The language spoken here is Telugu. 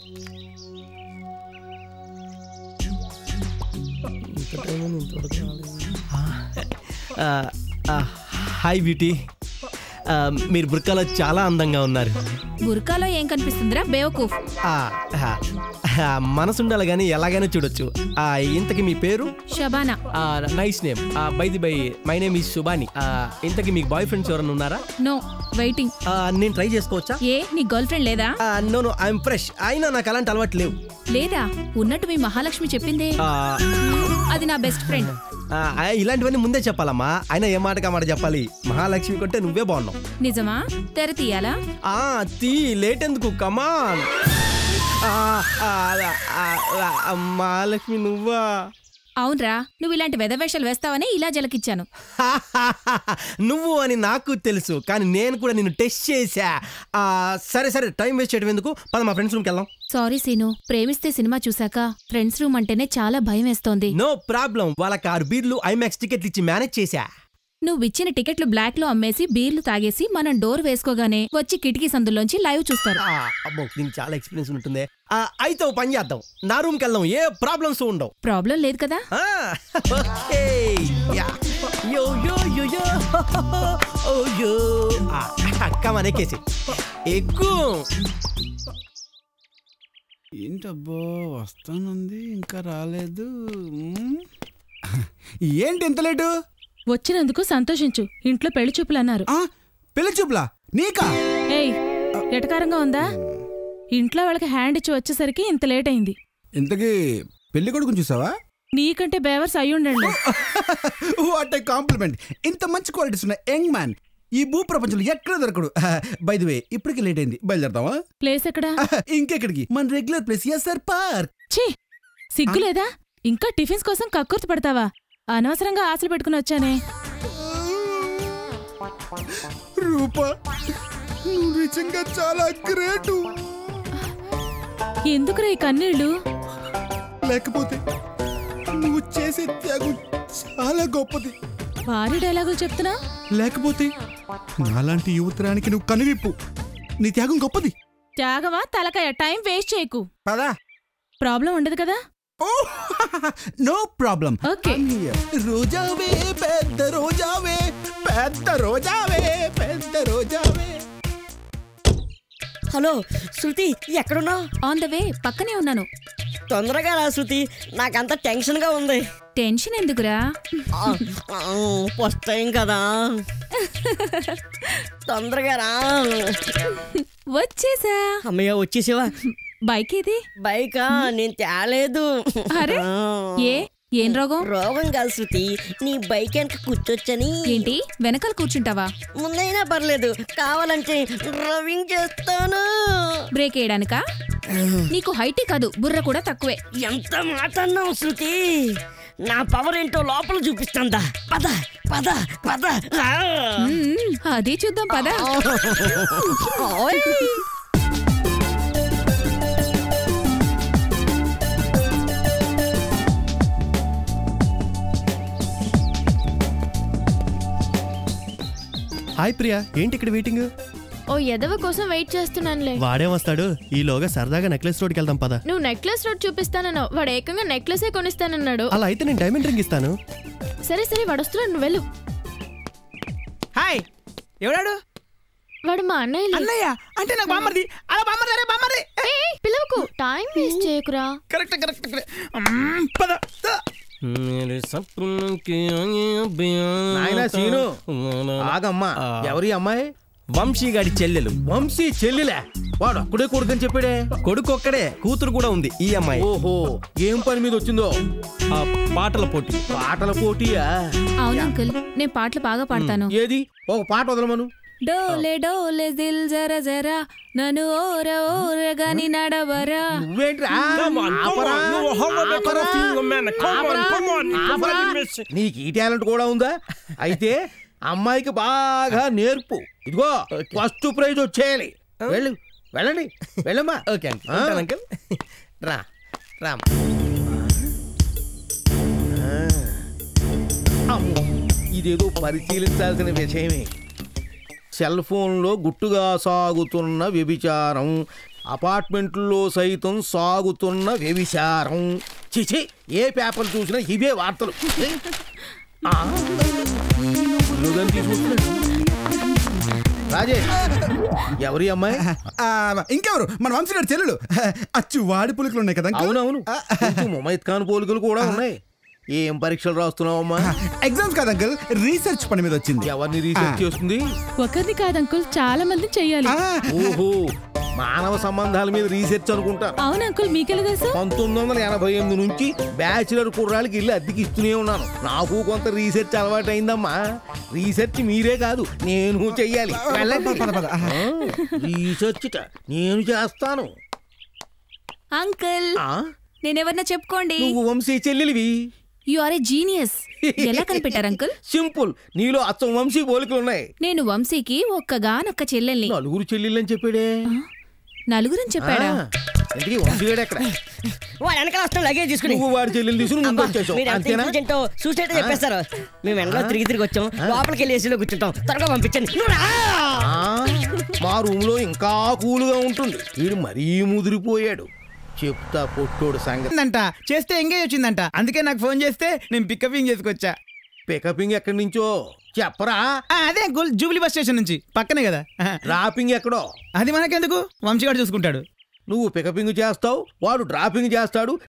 ఆ, ఆ, హాయ్ బ్యూటీ ఆ, మీరు బుర్కాలో చాలా అందంగా ఉన్నారు బురకాలో ఏం కనిపిస్తుందిరా బేవకూఫ్ ఆ, ఆ, ఆ, మనసు ఉండాలి కానీ ఎలాగైనా చూడొచ్చు ఆ, ఇంతకి మీ పేరు Shabana nice name by the by my name is Subani ఆ, ఇంతకి మీకు బాయ్ ఫ్రెండ్స్ ఎవరైనా ఉన్నారా నో వెయిటింగ్ ఆ, నేను ట్రై చేసుకోవచ్చా ఏ నీ గర్ల్ ఫ్రెండ్ లేదా నో నో ఐఎమ్ ఫ్రెష్ అయినా నాకు అలాంటి అలవాటు లేవు లేదా ఉన్నట్టు మీ మహాలక్ష్మి చెప్పిందే ఆ, అది నా బెస్ట్ ఫ్రెండ్ ఆ, ఆ, ఇలాంటివన్నీ ముందే చెప్పాలమ్మా అయినా ఏ మాటకి ఆ మాట చెప్పాలి మహాలక్ష్మి కొంటే నువ్వే బాగున్నావు నిజమా తెర తీయాలా ఆ తీ లేట్ ఎందుకు కమాన్ మహాలక్ష్మి నువ్వా అవునరా నువ్వు ఇలాంటి వెధవేషాలు వేస్తావని ఇలా జలకిచ్చాను నువ్వు అని నాకు తెలుసు కానీ నేను కూడా నిన్ను టెస్ట్ చేశా ఆ, సరే సరే టైం వేస్ట్ చేయడం ఎందుకు పద మా ఫ్రెండ్స్ రూమ్కి వెళ్దాం సారీ సీను ప్రేమిస్తే సినిమా చూసాక ఫ్రెండ్స్ రూమ్ అంటేనే చాలా భయం వేస్తోంది నో ప్రాబ్లం వాళ్ళకి ఆరు బీర్లు ఐమాక్స్ టికెట్లు ఇచ్చి మేనేజ్ చేశా నువ్వు ఇచ్చిన టికెట్లు బ్లాక్ లో అమ్మేసి బీర్లు తాగేసి మనం డోర్ వేసుకోగానే వచ్చి కిటికీ సందులోంచి లైవ్ చూస్తారు ఆ, అబ్బో దీనికి చాలా ఎక్స్పీరియన్స్ ఉంటుంది ఆ, అయితే ఓ పని చేద్దాం నా రూమ్కి వెళ్దాం ఏ ప్రాబ్లమ్స్ ఉండవు ప్రాబ్లం లేదు కదా Ah, okay. Yeah. Yo, yo, yo, yo. Oh, yo. Ah, come on, ఎక్కేసి ఎక్కు ఏంటబ్బో వస్తానుంది ఇంకా రాలేదు మ్మ్. ఏంటి ఇంత లేటు వచ్చినందుకు సంతోషించు ఇంట్లో పెళ్లి చూపులు అన్నారు ఆ, పెళ్లి చూపులా నీకా ఏయ్ ఎటకారంగా ఉందా ఇంట్లో వాళ్ళకి హ్యాండ్ ఇచ్చి వచ్చేసరికి ఇంత లేట్ అయింది ఇంతకీ పెళ్లి కొడుకుని చూసావా నీకంటే బేవర్స్ అయి ఉండండి వాట్ ఏ కాంప్లిమెంట్ ఇంత మంచి క్వాలిటీస్ ఉన్న యంగ్ మ్యాన్ ఈ భూ ప్రపంచంలో ఎక్కడ దొరకడు బై ది వే ఇప్పటికి లేట్ అయింది బయలుదేరదామా ప్లేస్ ఎక్కడా ఇంకెక్కడికి మన రెగ్యులర్ ప్లేస్ ఎస్ఆర్ పార్క్ ఛీ సిగ్గు లేదా ఇంకా టిఫిన్స్ కోసం కక్కుర్తి పడతావా అనవసరంగా ఆశలు పెట్టుకుని వచ్చానే రూపా నువ్వు నిజంగా చాలా గ్రేటు ఎందుకురా ఈ కన్నీళ్ళు లేకపోతే నువ్వు చేసే త్యాగం చాలా గొప్పది భారీ డైలాగులు చెప్తున్నా లేకపోతే నాలాంటి యువతరానికి నువ్వు కనువిప్పు నీ త్యాగం గొప్పది త్యాగవా తలకాయ టైం వేస్ట్ చేయకు పదా ప్రాబ్లం ఉండదు కదా నో ప్రాబ్లం ఓకే రోజావే పెద్ద రోజావే పెద్ద రోజావే పెద్ద రోజావే హలో శృతి ఎక్కడున్నావు ఆన్ ద వే పక్కనే ఉన్నాను తొందరగా రా శృతి నాకంత టెన్షన్గా ఉంది టెన్షన్ ఎందుకురా ఫస్ట్ టైం కదా తొందరగా రా వచ్చేసా అమ్మయ్య వచ్చేసావా బైక్ ఇది బైకా నేను తేలేదు అరే ఏ ఏం రోగం రోగం కాదు శృతి నీ బైక్ వెనక కూర్చొచ్చని ఏంటి వెనకాల కూర్చుంటావా ముందైనా పర్లేదు కావాలంటే డ్రైవింగ్ చేస్తాను బ్రేక్ వేయడానికా నీకు హైటే కాదు బుర్ర కూడా తక్కువే ఎంత మాట అన్నావు శృతి నా పవర్ ఏంటో లోపల చూపిస్తుందా పద పద పద ఆ. మ్మ్, అది చూద్దాం పదా ఓయ్. హాయ్ ప్రియా ఏంటి ఇక్కడ వెయిటింగ్ ఓ ఎదవ కోసం వెయిట్ చేస్తున్నానులే వాడే వస్తాడు ఈలోగా సరదాగా నెక్లెస్ రోడ్కి వెళ్దాం పద నువ్వు నెక్లెస్ రోడ్ చూపిస్తానన్నావు వాడు ఏకంగా నెక్లెసే కొనిస్తానన్నాడు అలా అయితే నేను డైమండ్ రింగ్ ఇస్తాను సరే సరే వాడు వస్తున్నాడు నువ్వు వెళ్ళు హాయ్ ఎవడాడు వాడు మా అన్నయ్య అన్నయ్య అంటే నాకు బామ్మర్ది అలా బామ్మర్ది అరే బామ్మర్ది పిలవకు టైం వేస్ట్ చేయకురా కరెక్ట్ కరెక్ట్ కరెక్ట్ మ్మ్, పద ద. నాయనా సీను ఆగమ్మా ఎవరి అమ్మాయి వంశీ గాడి చెల్లెలు వంశీ చెల్లిలే వాడు అక్కడే కొడుకని చెప్పాడే కొడుకు ఒక్కడే కూతురు కూడా ఉంది ఈ అమ్మాయి ఓహో ఏం పని మీద వచ్చిందో ఆ, పాటల పోటీ పాటల పోటీయా అవును అంకుల్ నేను పాటలు బాగా పాడతాను ఏది ఒక పాట వదలమను డోలే డోలే దిల్ జర జరా నన్ను ఓర ఓరగాని నడవరా నువ్వేంట్రా ఆపరా, ఆపరా, ఆపరా, ఆపరా. నీకు ఈ టాలెంట్ కూడా ఉందా అయితే అమ్మాయికి బాగా నేర్పు ఇదిగో ఫస్ట్ ప్రైజ్ వచ్చేయాలి వెళ్ళు వెళ్ళండి వెళ్ళమ్మా ఓకే అంకుల్ ఆ? ఉంటాను అంకుల్ రా రామ్ అమ్మో, ఇదేదో పరిశీలించాల్సిన విషయమే సెల్ ఫోన్లో గుట్టుగా సాగుతున్న వ్యభిచారం అపార్ట్మెంట్లో సైతం సాగుతున్న వ్యభిచారం చిచి ఏ పేపర్ చూసినా ఇవే వార్తలు ఛీ. ఆ. నువ్వేం తీసుకొస్తున్నావు? రాజేష్ ఎవరి అమ్మాయి ఆ, ఇంకెవరు మన వంశీ గారి చెల్లెలు అచ్చు వాడి పులుకులు ఉన్నాయి కదా uncle? అవునవును కొంచెం ముమైత్ ఖాన్ పోలికలు కూడా ఉన్నాయి ఏం పరీక్షలు రాస్తున్నావమ్మా ఎగ్జామ్స్ కాదు అంకల్ రీసెర్చ్ పని మీద వచ్చింది ఎవరిని రీసెర్చ్ చేస్తుంది ఒకరిని కాదు అంకుల్ చాలా మంది చెయ్యాలి ఆ, ఓహో మానవ సంబంధాల మీద రీసెర్చ్ అనుకుంటాను అవును అంకుల్ మీకెలా తెలుసు పంతొమ్మిది వందల ఎనభై ఎనిమిది నుంచి బ్యాచిలర్ కుర్రాళ్ళకి ఇల్లు అద్దెకి ఇస్తూనే ఉన్నాను నాకు కొంత రీసెర్చ్ అలవాటు అయిందమ్మా రీసెర్చ్ మీరే కాదు నేను చెయ్యాలి వెళ్ళండి. పద, పద. ఆ, రీసెర్చ్ ట నేను చేస్తాను అంకుల్ ఆ, నేనెవరన్నా చెప్పుకోండి నువ్వు వంశీ చెల్లెలివి యు ఆర్ ఏ జీనియస్ ఎలా కనిపెట్టారు అంకుల్ సింపుల్ నీలో అచ్చం వంశీ పోలికలు ఉన్నాయి నేను వంశీకి ఒక్కగానొక్క చెల్లెల్ని నలుగురు చెల్లెళ్ళని చెప్పాడే నలుగురిని చెప్పాడా ఆ, ఇంతకీ వంశీగాడు ఎక్కడ వాడు వెనకాల వస్తాం లగేజ్ తీసుకుని నువ్వు వాడి చెల్లెలు తీసుకుని ముందు అబ్బా, వచ్చేసావు మీరు ఎంత అంతేనా ఇంటెలిజెంటో చూసేట చెప్పేస్తారు మేము ఎండలో తిరిగి తిరిగి వచ్చాం లోపలికి వెళ్ళి ఏసీలో కూర్చుంటాం త్వరగా పంపించండి నువ్వు రా! ఆ, మా రూమ్ లో ఇంకా కూల్గా ఉంటుంది వీడు మరీ ముదిరిపోయాడు చెప్తా పొట్టోడు సంగతి వచ్చిందంట చేస్తే ఎంగేజ్ వచ్చిందంట అందుకే నాకు ఫోన్ చేస్తే నేను పికపింగ్ చేసుకొచ్చా పికపింగ్ ఎక్కడి నుంచో చెప్పరా ఆ, అదే అంకుల్ జూబ్లీ బస్ స్టేషన్ నుంచి పక్కనే కదా ఆ, డ్రాపింగ్ ఎక్కడో అది మనకెందుకు వంశీగాడు చూసుకుంటాడు నువ్వు పికపింగ్ చేస్తావు వాడు డ్రాపింగ్ చేస్తాడు